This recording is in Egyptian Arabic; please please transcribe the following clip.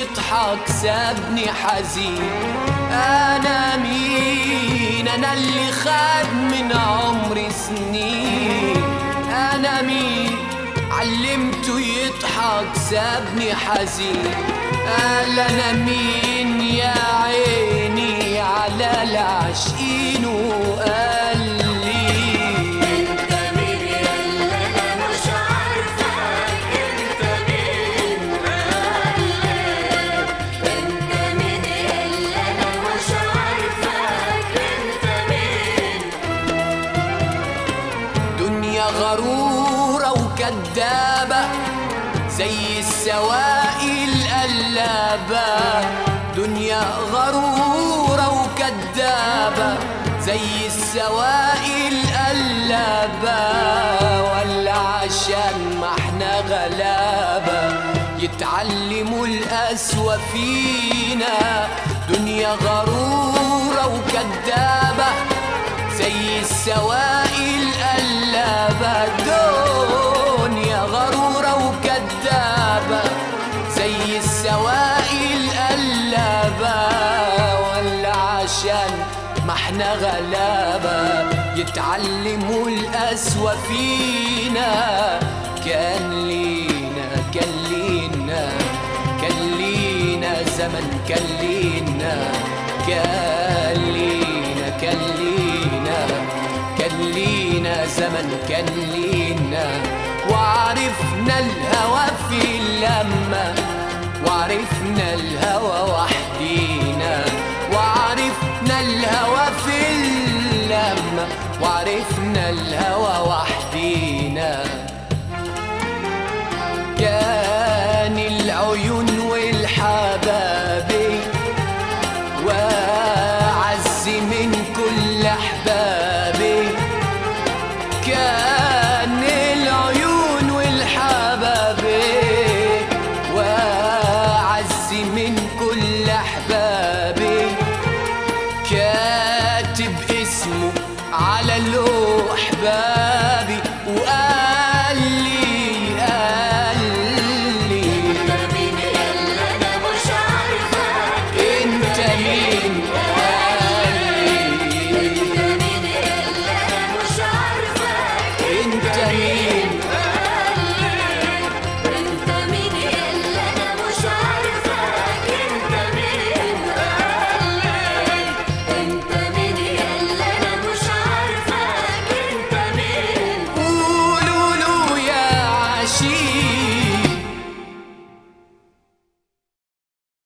يضحك سابني حزين انا مين انا اللي خد من عمري سنين انا مين علمته يضحك سابني حزين قال انا مين يا عيني على العاشقين وقال لي انت مين يلا انا مش عارفك انت مين قلبك انت مين يلا انا مش عارفك انت مين دنيا غرورة وكدابة زي السواقي القلابة دنيا غرورة وكدابة زي السواقي القلابة ولا عشان ما احنا غلابة يتعلموا القسوة فينا دنيا غرورة وكدابة زي السواقي القلابة دنيا غرورة وكدابة زي السواقي القلابة ولا عشان ما احنا غلابة يتعلموا القسوة فينا كان لينا كان لينا كان لينا زمن كان لينا كان لينا كان لينا كان لينا زمن كان لينا وعرفنا الهوى في اللمة وعرفنا الهوى وحدينا وعرفنا الهوى في اللمة وعرفنا الهوى وحدينا كان العيون